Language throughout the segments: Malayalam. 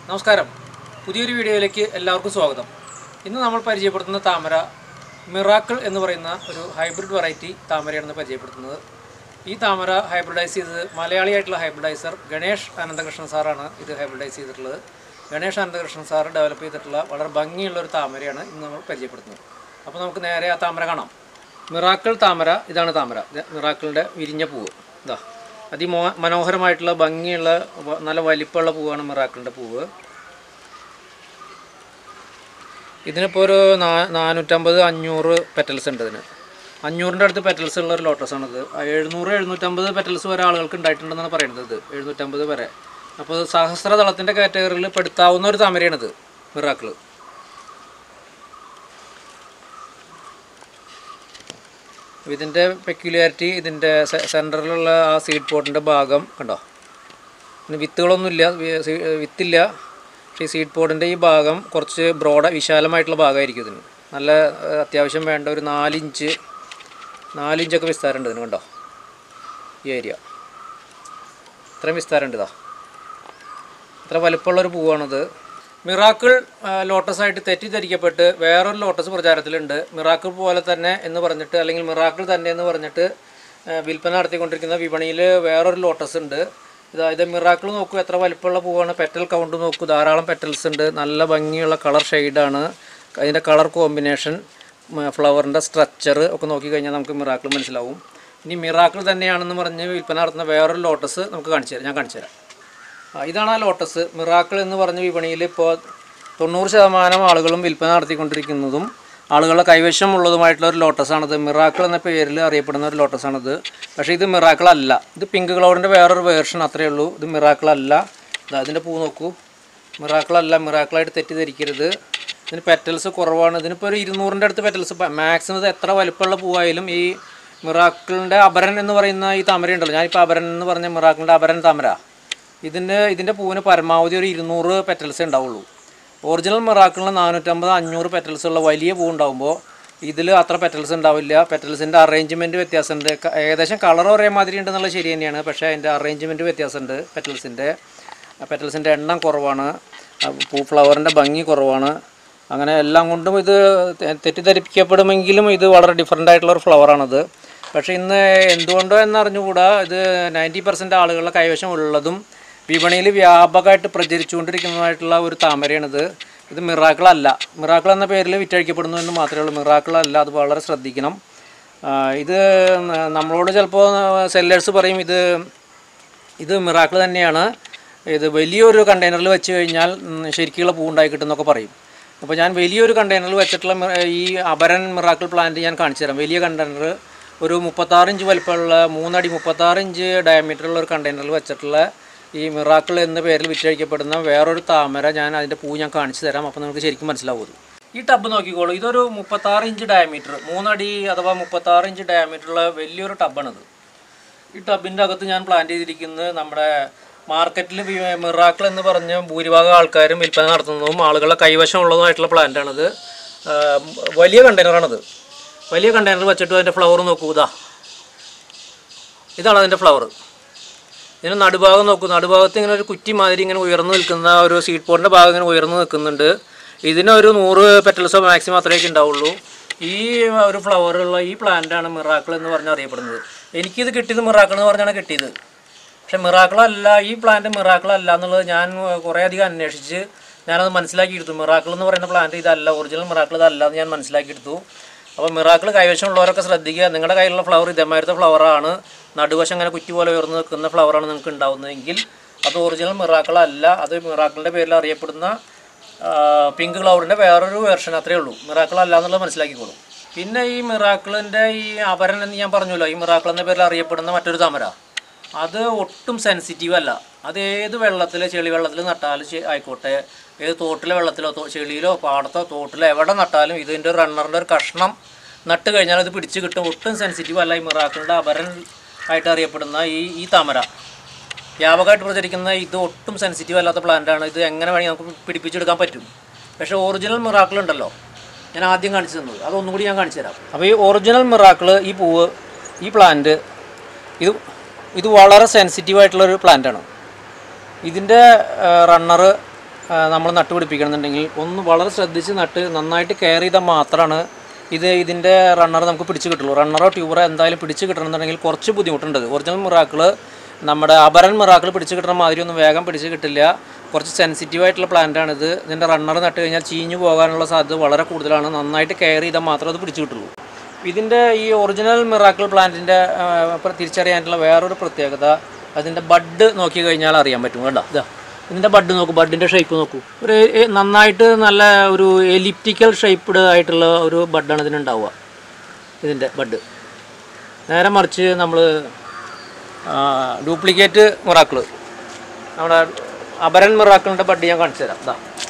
നമസ്കാരം പുതിയൊരു വീഡിയോയിലേക്ക് എല്ലാവർക്കും സ്വാഗതം ഇന്ന് നമ്മൾ പരിചയപ്പെടുത്തുന്ന താമര മിറാക്കിൾ എന്ന് പറയുന്ന ഒരു ഹൈബ്രിഡ് വെറൈറ്റി താമരയാണെന്ന് പരിചയപ്പെടുത്തുന്നത് ഈ താമര ഹൈബ്രിഡൈസ് ചെയ്തത് മലയാളിയായിട്ടുള്ള ഹൈബ്രിഡൈസർ ഗണേഷ് അനന്തകൃഷ്ണൻ സാറാണ് ഇത് ഹൈബ്രിഡൈസ് ചെയ്തിട്ടുള്ളത് ഗണേഷ് അനന്തകൃഷ്ണൻ സാർ ഡെവലപ്പ് ചെയ്തിട്ടുള്ള വളരെ ഭംഗിയുള്ള ഒരു താമരയാണ് ഇന്ന് നമ്മൾ പരിചയപ്പെടുത്തുന്നത് അപ്പോൾ നമുക്ക് നേരെ ആ താമര കാണാം മിറാക്കിൾ താമര ഇതാണ് താമര ഇത് മിറാക്കിളിൻ്റെ വിരിഞ്ഞ പൂവ് ഇതാ അതിമോ മനോഹരമായിട്ടുള്ള ഭംഗിയുള്ള വ- നല്ല വലിപ്പമുള്ള പൂവാണ് മിറാക്കിളിൻ്റെ പൂവ് ഇതിനിപ്പോൾ ഒരു നാ നാനൂറ്റമ്പത് അഞ്ഞൂറ് പെറ്റൽസ് ഉണ്ട് ഇതിന് അഞ്ഞൂറിൻ്റെ അടുത്ത് പെറ്റൽസ് ഉള്ള ഒരു ലോട്ടസാണിത് എഴുന്നൂറ് എഴുന്നൂറ്റമ്പത് പെറ്റൽസ് വരെ ആളുകൾക്ക് ഉണ്ടായിട്ടുണ്ടെന്നാണ് പറയുന്നത് ഇത് എഴുന്നൂറ്റമ്പത് വരെ അപ്പോൾ സഹസ്രദളത്തിൻ്റെ കാറ്റഗറിയിൽ പെടുത്താവുന്ന ഒരു താമരയാണിത് മിറാക്കിൾ ഇതിൻ്റെ പെക്യുലാരിറ്റി ഇതിൻ്റെ സെൻറ്ററിലുള്ള ആ സീഡ് പോട്ടിൻ്റെ ഭാഗം കണ്ടോ പിന്നെ വിത്തുകളൊന്നുമില്ല വി- സീ- വിത്തില്ല പക്ഷേ ഈ സീഡ് പോട്ടിൻ്റെ ഈ ഭാഗം കുറച്ച് ബ്രോഡ് വിശാലമായിട്ടുള്ള ഭാഗമായിരിക്കും ഇതിന് നല്ല ഏഹ്, അത്യാവശ്യം വേണ്ട ഒരു നാലിഞ്ച് നാലിഞ്ചൊക്കെ വിസ്താരമുണ്ട് ഇതിന് കണ്ടോ ഈ ഏരിയ ഇത്രയും വിസ്താരമുണ്ട് ഇതാ ഇത്ര വലുപ്പമുള്ളൊരു പൂവാണിത് മിറാക്കിൾ ലോട്ടസ് ആയിട്ട് തെറ്റിദ്ധരിക്കപ്പെട്ട് വേറൊരു ലോട്ടസ് പ്രചാരത്തിലുണ്ട് മിറാക്കിൾ പോലെ തന്നെ എന്ന് പറഞ്ഞിട്ട് അല്ലെങ്കിൽ മിറാക്കിൾ തന്നെ എന്ന് പറഞ്ഞിട്ട് ആ, വിൽപ്പന നടത്തിക്കൊണ്ടിരിക്കുന്ന വിപണിയിൽ വേറൊരു ലോട്ടസ് ഉണ്ട് ഇതാ ഇത് മിറാക്കിൾ നോക്കൂ എത്ര വലിപ്പമുള്ള പൂവാണ് പെറ്റൽ കൗണ്ട് നോക്കൂ ധാരാളം പെറ്റൽസ് ഉണ്ട് നല്ല ഭംഗിയുള്ള കളർ ഷെയ്ഡാണ് അതിൻ്റെ കളർ കോമ്പിനേഷൻ ഫ്ലവറിൻ്റെ സ്ട്രക്ചർ ഒക്കെ നോക്കിക്കഴിഞ്ഞാൽ നമുക്ക് മിറാക്കിൾ മനസ്സിലാവും ഇനി മിറാക്കിൾ തന്നെയാണെന്ന് പറഞ്ഞ് വിൽപ്പന നടത്തുന്ന വേറൊരു ലോട്ടസ് നമുക്ക് കാണിച്ചു തരാം ഞാൻ കാണിച്ചു തരാം ആ, ഇതാണ് ആ ലോട്ടസ് മിറാക്കിൾ എന്ന് പറഞ്ഞ വിപണിയിൽ ഇപ്പോൾ തൊണ്ണൂറ് ശതമാനം ആളുകളും വിൽപ്പന നടത്തിക്കൊണ്ടിരിക്കുന്നതും ആളുകളുടെ കൈവശമുള്ളതുമായിട്ടുള്ള ഒരു ലോട്ടസാണിത് മിറാക്കിൾ എന്ന പേരിൽ അറിയപ്പെടുന്ന ഒരു ലോട്ടസാണിത് പക്ഷേ ഇത് മിറാക്കിൾ അല്ല ഇത് പിങ്ക് ക്ലൗഡിൻ്റെ വേറൊരു വേർഷൻ അത്രയേ ഉള്ളൂ ഇത് മിറാക്കിൾ അല്ല ഇതാ ഇതിൻ്റെ പൂ നോക്കൂ മിറാക്കിൾ അല്ല മിറാക്കിളായിട്ട് തെറ്റിദ്ധരിക്കരുത് ഇതിന് പെറ്റൽസ് കുറവാണ് ഇതിനിപ്പോൾ ഒരു ഇരുന്നൂറിൻ്റെ അടുത്ത് പെറ്റൽസ് മാക്സിമം ഇത് എത്ര വലിപ്പമുള്ള പൂവായാലും ഈ മിറാക്കിളിൻ്റെ അപരൻ എന്ന് പറയുന്ന ഈ താമര ഉണ്ടല്ലോ ഞാനിപ്പോൾ അപരൻ എന്ന് പറഞ്ഞ മിറാക്കിളിൻ്റെ അപരൻ താമര ഇതിൻ്റെ ഇതിൻ്റെ പൂവിന് പരമാവധി ഒരു ഇരുന്നൂറ് പെറ്റൽസേ ഉണ്ടാവുള്ളൂ ഒറിജിനൽ മിറാക്കിളിന് നാനൂറ്റമ്പത് അഞ്ഞൂറ് പെറ്റൽസ് ഉള്ള വലിയ പൂ ഉണ്ടാകുമ്പോൾ ഇതിൽ അത്ര പെറ്റൽസ് ഉണ്ടാവില്ല പെറ്റൽസിൻ്റെ അറേഞ്ച്മെൻറ്റ് വ്യത്യാസമുണ്ട് ക- ഏകദേശം കളർ ഒരേ മാതിരി ഉണ്ടെന്നുള്ള ശരി തന്നെയാണ് പക്ഷേ അതിൻ്റെ അറേഞ്ച്മെൻറ്റ് വ്യത്യാസമുണ്ട് പെറ്റൽസിൻ്റെ പെറ്റൽസിൻ്റെ എണ്ണം കുറവാണ് ആ പൂ ഫ്ലവറിൻ്റെ ഭംഗി കുറവാണ് അങ്ങനെ എല്ലാം കൊണ്ടും ഇത് തെ- തെറ്റിദ്ധരിക്കപ്പെടുമെങ്കിലും ഇത് വളരെ ഡിഫറെൻ്റ് ആയിട്ടുള്ള ഒരു ഫ്ലവറാണിത് പക്ഷേ ഇന്ന് എന്തുകൊണ്ടോ എന്നറിഞ്ഞുകൂടാ ഇത് നയൻറ്റി പെർസെൻറ്റ് ആളുകളുടെ കൈവശം ഉള്ളതും വിപണിയിൽ വ്യാപകമായിട്ട് പ്രചരിച്ചുകൊണ്ടിരിക്കുന്നതായിട്ടുള്ള ഒരു താമരയാണിത് ഇത് മിറാക്കിൾ അല്ല മിറാക്കിൾ എന്ന പേരിൽ വിറ്റഴിക്കപ്പെടുന്നു എന്ന് മാത്രമേ ഉള്ളൂ മിറാക്കിൾ അല്ല അത് വളരെ ശ്രദ്ധിക്കണം ആ, ഇത് ന- നമ്മളോട് ചിലപ്പോൾ സെല്ലേഴ്സ് പറയും ഇത് ഇത് മിറാക്കിൾ തന്നെയാണ് ഇത് വലിയൊരു കണ്ടെയ്നറിൽ വെച്ച് കഴിഞ്ഞാൽ ഉം, ശരിക്കുള്ള പൂ ഉണ്ടായി കിട്ടുമെന്നൊക്കെ പറയും അപ്പോൾ ഞാൻ വലിയൊരു കണ്ടെയ്നറിൽ വെച്ചിട്ടുള്ള മി- ഈ അപരൻ മിറാക്കിൾ പ്ലാന്റ് ഞാൻ കാണിച്ചു തരാം വലിയ കണ്ടെയ്നർ ഒരു മുപ്പത്താറ് ഇഞ്ച് വലിപ്പമുള്ള മൂന്നടി മുപ്പത്താറ് ഇഞ്ച് ഡയമീറ്ററുള്ള ഒരു കണ്ടെയ്നറിൽ വെച്ചിട്ടുള്ള ഈ മിറാക്കിൾ എന്ന പേരിൽ വിറ്റഴിക്കപ്പെടുന്ന വേറൊരു താമര ഞാൻ അതിൻ്റെ പൂ ഞാൻ കാണിച്ചു തരാം അപ്പോൾ നിങ്ങൾക്ക് ശരിക്കും മനസ്സിലാവും ഇത്. ഈ ടബ് നോക്കിക്കോളൂ ഇതൊരു മുപ്പത്താറ് ഇഞ്ച് ഡയമീറ്റർ മൂന്നടി അഥവാ മുപ്പത്താറ് ഇഞ്ച് ഡയമീറ്ററുള്ള വലിയൊരു ടബാണിത് ഈ ടബിൻ്റെ അകത്ത് ഞാൻ പ്ലാൻ ചെയ്തിരിക്കുന്നത് നമ്മുടെ മാർക്കറ്റിൽ മിറാക്കിൾ എന്ന് പറഞ്ഞ ഭൂരിഭാഗം ആൾക്കാരും വിൽപ്പന നടത്തുന്നതും ആളുകളുടെ കൈവശമുള്ളതുമായിട്ടുള്ള പ്ലാന്റാണിത് വലിയ കണ്ടെയ്നറാണിത് വലിയ കണ്ടെയ്നർ വെച്ചിട്ട് അതിൻ്റെ ഫ്ലവർ നോക്കൂ ഇതാ ഇതാണ് അതിൻ്റെ ഫ്ലവർ ഇതിന് നടുഭാഗം നോക്കൂ നടുഭാഗത്ത് ഇങ്ങനെ ഒരു കുറ്റി മാതിരി ഇങ്ങനെ ഉയർന്നു നിൽക്കുന്ന ഒരു സീഡ് പോറിൻ്റെ ഭാഗം ഇങ്ങനെ ഉയർന്നു നിൽക്കുന്നുണ്ട് ഇതിനൊരു നൂറ് പെറ്റൽസോ മാക്സിമം അത്രയൊക്കെ ഉണ്ടാവുള്ളൂ ഈ ഒരു ഫ്ലവറുള്ള ഈ പ്ലാന്റാണ് മിറാക്കിൾ എന്ന് പറഞ്ഞ് അറിയപ്പെടുന്നത് എനിക്കിത് കിട്ടിയത് മിറാക്കിൾ എന്ന് പറഞ്ഞാണ് കിട്ടിയത് പക്ഷെ മിറാക്കിൾ അല്ല ഈ പ്ലാന്റ് മിറാക്കിൾ അല്ല എന്നുള്ളത് ഞാൻ കുറേ അധികം അന്വേഷിച്ച് ഞാനത് മനസ്സിലാക്കിയെടുത്തു മിറാക്കിൾ എന്ന് പറയുന്ന പ്ലാന്റ് ഇതല്ല ഒറിജിനൽ മിറാക്കിൾ ഇതല്ല എന്ന് ഞാൻ മനസ്സിലാക്കിയെടുത്തു അപ്പോൾ മിറാക്കിൾ കൈവശമുള്ളവരൊക്കെ ശ്രദ്ധിക്കുക നിങ്ങളുടെ കയ്യിലുള്ള ഫ്ലവർ ഇതേമാതിരത്തെ ഫ്ലവറാണ് നടുവശം അങ്ങനെ കുറ്റി പോലെ ഉയർന്നു നിൽക്കുന്ന ഫ്ലവറാണ് നിങ്ങൾക്ക് ഉണ്ടാവുന്നതെങ്കിൽ അത് ഒറിജിനൽ മിറാക്കിൾ അല്ല അത് മിറാക്കിളിൻ്റെ പേരിൽ അറിയപ്പെടുന്ന പിങ്ക് ക്ലൗഡിൻ്റെ വേറൊരു വേർഷൻ അത്രേ ഉള്ളൂ മിറാക്കിൾ അല്ല എന്നുള്ളത് മനസ്സിലാക്കിക്കോളൂ പിന്നെ ഈ മിറാക്കിളിൻ്റെ ഈ അപരൻ എന്ന് ഞാൻ പറഞ്ഞല്ലോ ഈ മിറാക്കിൾ എന്ന പേരിൽ അറിയപ്പെടുന്ന മറ്റൊരു താമര അത് ഒട്ടും സെൻസിറ്റീവ് അല്ല അത് ഏത് വെള്ളത്തിൽ ചെളി വെള്ളത്തിൽ നട്ടാലും ശ- ആയിക്കോട്ടെ ഏത് തോട്ടിലെ വെള്ളത്തിലോ തോ- ചെളിയിലോ പാടത്തോ തോട്ടിലോ എവിടെ നട്ടാലും ഇതിൻ്റെ റണ്ണറിൻ്റെ ഒരു കഷ്ണം നട്ട് കഴിഞ്ഞാൽ അത് പിടിച്ച് കിട്ടും ഒട്ടും സെൻസിറ്റീവ് അല്ല ഈ മിറാക്കിളിൻ്റെ അപരൻ ആയിട്ട് അറിയപ്പെടുന്ന ഈ ഈ താമര വ്യാപകമായിട്ട് പ്രചരിക്കുന്ന ഇത് ഒട്ടും സെൻസിറ്റീവ് അല്ലാത്ത പ്ലാന്റാണ് ഇത് എങ്ങനെ വേണമെങ്കിൽ നമുക്ക് പിടിപ്പിച്ചെടുക്കാൻ പറ്റും പക്ഷേ ഒറിജിനൽ മിറാക്കിൾ ഉണ്ടല്ലോ ഞാൻ ആദ്യം കാണിച്ചു തന്നത് അതൊന്നും കൂടി ഞാൻ കാണിച്ചു തരാം അപ്പോൾ ഈ ഒറിജിനൽ മിറാക്കിൾ ഈ പൂവ് ഈ പ്ലാന്റ് ഇത് ഇത് വളരെ സെൻസിറ്റീവ് ആയിട്ടുള്ളൊരു പ്ലാന്റാണ് ഇതിൻ്റെ റണ്ണർ നമ്മൾ നട്ടുപിടിപ്പിക്കണമെന്നുണ്ടെങ്കിൽ ഒന്ന് വളരെ ശ്രദ്ധിച്ച് നട്ട് നന്നായിട്ട് കെയർ ചെയ്താൽ മാത്രമാണ് ഇത് ഇതിൻ്റെ റണ്ണർ നമുക്ക് പിടിച്ച് കിട്ടുള്ളൂ റണ്ണറോ ട്യൂബറോ എന്തായാലും പിടിച്ച് കിട്ടണമെന്നുണ്ടെങ്കിൽ കുറച്ച് ബുദ്ധിമുട്ടുണ്ട് ഒറിജിനൽ മിറാക്കിൾ നമ്മുടെ അപരൻ മിറാക്കിൾ പിടിച്ച് കിട്ടുന്ന മാതിരി ഒന്നും വേഗം പിടിച്ച് കിട്ടില്ല കുറച്ച് സെൻസിറ്റീവ് ആയിട്ടുള്ള പ്ലാന്റ് ആണ് ഇത് ഇതിൻ്റെ റണ്ണർ നട്ട് കഴിഞ്ഞാൽ ചീഞ്ഞു പോകാനുള്ള സാധ്യത വളരെ കൂടുതലാണ് നന്നായിട്ട് കെയർ ചെയ്താൽ മാത്രമേ അത് പിടിച്ച് കിട്ടുള്ളൂ ഇതിൻ്റെ ഈ ഒറിജിനൽ മിറാക്കിൾ പ്ലാന്റിൻ്റെ തിരിച്ചറിയാനുള്ള വേറൊരു പ്രത്യേകത അതിൻ്റെ ബഡ് നോക്കി കഴിഞ്ഞാൽ അറിയാൻ പറ്റും കേട്ടോ ഇതാ ഇതിൻ്റെ ബഡ് നോക്കൂ ബഡിൻ്റെ ഷേപ്പ് നോക്കൂ ഒരു എ- നന്നായിട്ട് നല്ല ഒരു എലിപ്റ്റിക്കൽ ഷേപ്പ്ഡ് ആയിട്ടുള്ള ഒരു ബഡാണ് ഇതിനുണ്ടാവുക ഇതിൻ്റെ ബഡ് നേരെ മറിച്ച് നമ്മൾ ഡ്യൂപ്ലിക്കേറ്റ് മിറാക്കിൾ നമ്മുടെ അപരൻ മിറാക്കിളിൻ്റെ ബഡ് ഞാൻ കാണിച്ചു തരാം ഇതാ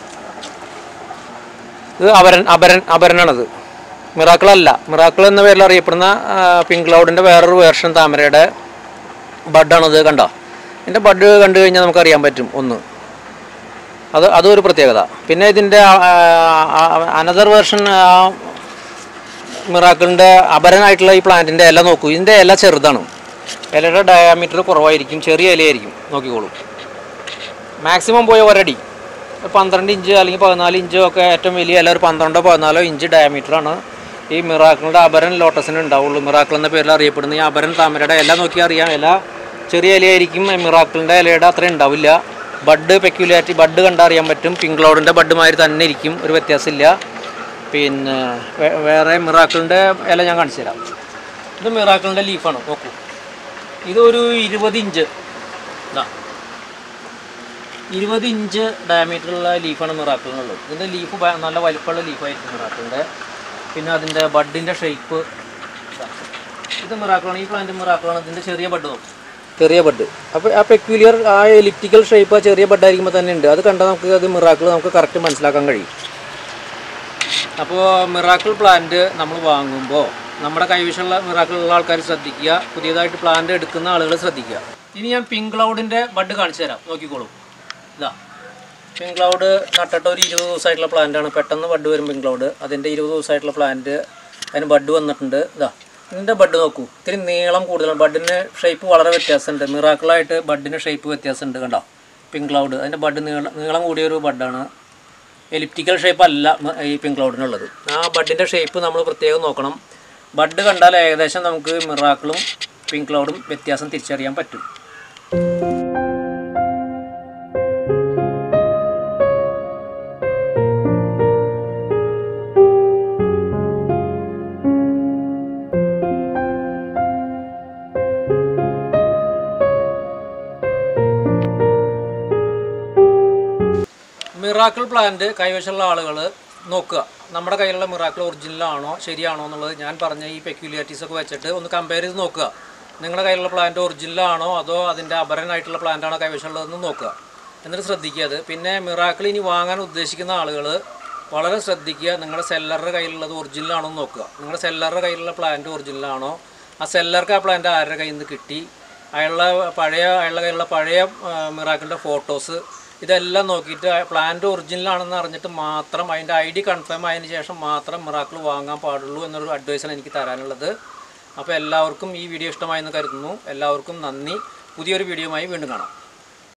ഇത് അപരൻ അപരൻ അപരനാണത് മിറാക്കിൾ അല്ല മിറാക്കിൾ എന്ന പേരിൽ അറിയപ്പെടുന്ന പിങ്ക് ക്ലൗഡിൻ്റെ വേറൊരു വേർഷൻ താമരയുടെ ബഡാണത് കണ്ടോ ഇതിൻ്റെ ബഡ് കണ്ടു കഴിഞ്ഞാൽ നമുക്കറിയാൻ പറ്റും ഒന്ന് അത് അതും ഒരു പ്രത്യേകത പിന്നെ ഇതിൻ്റെ അനദർ വേർഷൻ മിറാക്കിളിൻ്റെ അപരനായിട്ടുള്ള ഈ പ്ലാന്റിൻ്റെ ഇല നോക്കൂ ഇതിൻ്റെ ഇല ചെറുതാണ് ഇലയുടെ ഡയാമീറ്റർ കുറവായിരിക്കും ചെറിയ ഇലയായിരിക്കും നോക്കിക്കോളൂ മാക്സിമം പോയ ഒരടി പന്ത്രണ്ട് ഇഞ്ച് അല്ലെങ്കിൽ പതിനാല് ഇഞ്ചോ ഒക്കെ ഏറ്റവും വലിയ ഇല ഒരു പന്ത്രണ്ടോ പതിനാലോ ഇഞ്ച് ഡയമീറ്ററാണ് ഈ മിറാക്കിളിൻ്റെ അപരൻ ലോട്ടസിന് ഉണ്ടാവുള്ളൂ മിറാക്കിൾ എന്ന പേരിൽ അറിയപ്പെടുന്ന ഈ അപരൻ താമരയുടെ ഇല നോക്കി അറിയാം ഇല ചെറിയ ഇലയായിരിക്കും മിറാക്കിളിൻ്റെ ഇലയുടെ അത്രയും ഉണ്ടാവില്ല ബഡ് പെക്യുലാരിറ്റി ബഡ് കണ്ടറിയാൻ പറ്റും പിങ്ക് ക്ലൗഡിൻ്റെ ബഡ് മാതിരി തന്നെ ഇരിക്കും ഒരു വ്യത്യാസമില്ല പിന്നെ വേ- വേറെ മിറാക്കിളിൻ്റെ ഇല ഞാൻ കാണിച്ചു തരാം ഇത് മിറാക്കിളിൻ്റെ ലീഫാണ് നോക്കൂ ഇതൊരു ഇരുപത് ഇഞ്ച് ഇതാ ഇരുപത് ഇഞ്ച് ഡയമീറ്ററുള്ള ലീഫാണ് മിറാക്കിളിനുള്ളത് ഇതിൻ്റെ ലീഫ് ഭ- നല്ല വലിപ്പമുള്ള ലീഫായിരിക്കും മിറാക്കിളിൻ്റെ പിന്നെ അതിൻ്റെ ബഡിൻ്റെ ഷേപ്പ് ഇത് മിറാക്കിളാണ് ഈ പ്ലാന്റ് മിറാക്കിളാണ് ഇതിൻ്റെ ചെറിയ ബഡ് നോക്കും ചെറിയ ബഡ് അപ്പോൾ ആ പെക്യുലിയർ ആ എലിപ്റ്റിക്കൽ ഷേപ്പ് ആ ചെറിയ ബഡായിരിക്കുമ്പോൾ തന്നെ ഉണ്ട് അത് കണ്ടാൽ നമുക്ക് അത് മിറാക്കിൾ നമുക്ക് കറക്റ്റ് മനസ്സിലാക്കാൻ കഴിയും അപ്പോൾ മിറാക്കിൾ പ്ലാന്റ് നമ്മൾ വാങ്ങുമ്പോൾ നമ്മുടെ കൈവശമുള്ള മിറാക്കിൾ ഉള്ള ആൾക്കാർ ശ്രദ്ധിക്കുക പുതിയതായിട്ട് പ്ലാന്റ് എടുക്കുന്ന ആളുകൾ ശ്രദ്ധിക്കുക ഇനി ഞാൻ പിങ്ക് ക്ലൗഡിൻ്റെ ബഡ് കാണിച്ചു തരാം നോക്കിക്കോളൂ ഇതാ പിങ്ക് ക്ലൗഡ് നട്ടിട്ട് ഒരു ഇരുപത് ദിവസമായിട്ടുള്ള പ്ലാന്റ് ആണ് പെട്ടെന്ന് ബഡ് വരും പിങ്ക് ക്ലൗഡ് അതിൻ്റെ ഇരുപത് ദിവസമായിട്ടുള്ള പ്ലാന്റ് അതിന് ബഡ് വന്നിട്ടുണ്ട് ഇതാ ഇതിൻ്റെ ബഡ് നോക്കൂ ഇത്തിരി നീളം കൂടുതലാണ് ബഡിന് ഷേപ്പ് വളരെ വ്യത്യാസമുണ്ട് മിറാക്കിളായിട്ട് ബഡിന് ഷേപ്പ് വ്യത്യാസമുണ്ട് കണ്ടോ പിങ്ക് ക്ലൗഡ് അതിൻ്റെ ബഡ് നീളം നീളം കൂടിയൊരു ബഡാണ് എലിപ്റ്റിക്കൽ ഷേപ്പ് അല്ല മ- ഈ പിങ്ക് ക്ലൗഡിനുള്ളത് ആ ബഡിൻ്റെ ഷേപ്പ് നമ്മൾ പ്രത്യേകം നോക്കണം ബഡ് കണ്ടാൽ ഏകദേശം നമുക്ക് മിറാക്കിളും പിങ്ക് ക്ലൗഡും വ്യത്യാസം തിരിച്ചറിയാൻ പറ്റും മിറാക്കിൾ പ്ലാന്റ് കൈവശമുള്ള ആളുകൾ നോക്കുക നമ്മുടെ കയ്യിലുള്ള മിറാക്കിൾ ഒറിജിനലാണോ ശരിയാണോ എന്നുള്ളത് ഞാൻ പറഞ്ഞ ഈ പെക്യുലാരിറ്റീസ് ഒക്കെ വെച്ചിട്ട് ഒന്ന് കമ്പയർ ചെയ്ത് നോക്കുക നിങ്ങളുടെ കയ്യിലുള്ള പ്ലാന്റ് ഒറിജിനലാണോ അതോ അതിൻ്റെ അപരനായിട്ടുള്ള പ്ലാന്റ് ആണോ കൈവശമുള്ളതെന്ന് നോക്കുക എന്നിട്ട് ശ്രദ്ധിക്കുക അത് പിന്നെ മിറാക്കിൾ ഇനി വാങ്ങാൻ ഉദ്ദേശിക്കുന്ന ആളുകൾ വളരെ ശ്രദ്ധിക്കുക നിങ്ങളുടെ സെല്ലറുടെ കയ്യിലുള്ളത് ഒറിജിനലാണോ എന്ന് നോക്കുക നിങ്ങളുടെ സെല്ലറുടെ കയ്യിലുള്ള പ്ലാന്റ് ഒറിജിനലാണോ ആ സെല്ലർക്ക് ആ പ്ലാന്റ് ആരുടെ കയ്യിൽ നിന്ന് കിട്ടി അയാളുടെ പഴയ അയാളുടെ കയ്യിലുള്ള പഴയ മിറാക്കിളിൻ്റെ ഫോട്ടോസ് ഇതെല്ലാം നോക്കിയിട്ട് പ്ലാന്റ് ഒറിജിനൽ ആണെന്ന് അറിഞ്ഞിട്ട് മാത്രം അതിൻ്റെ ഐ ഡി കൺഫേം ആയതിനു ശേഷം മാത്രം മിറാക്കിൾ വാങ്ങാൻ പാടുള്ളൂ എന്നൊരു അഡ്വൈസാണ് എനിക്ക് തരാനുള്ളത് അപ്പോൾ എല്ലാവർക്കും ഈ വീഡിയോ ഇഷ്ടമായെന്ന് കരുതുന്നു എല്ലാവർക്കും നന്ദി പുതിയൊരു വീഡിയോയുമായി വീണ്ടും കാണാം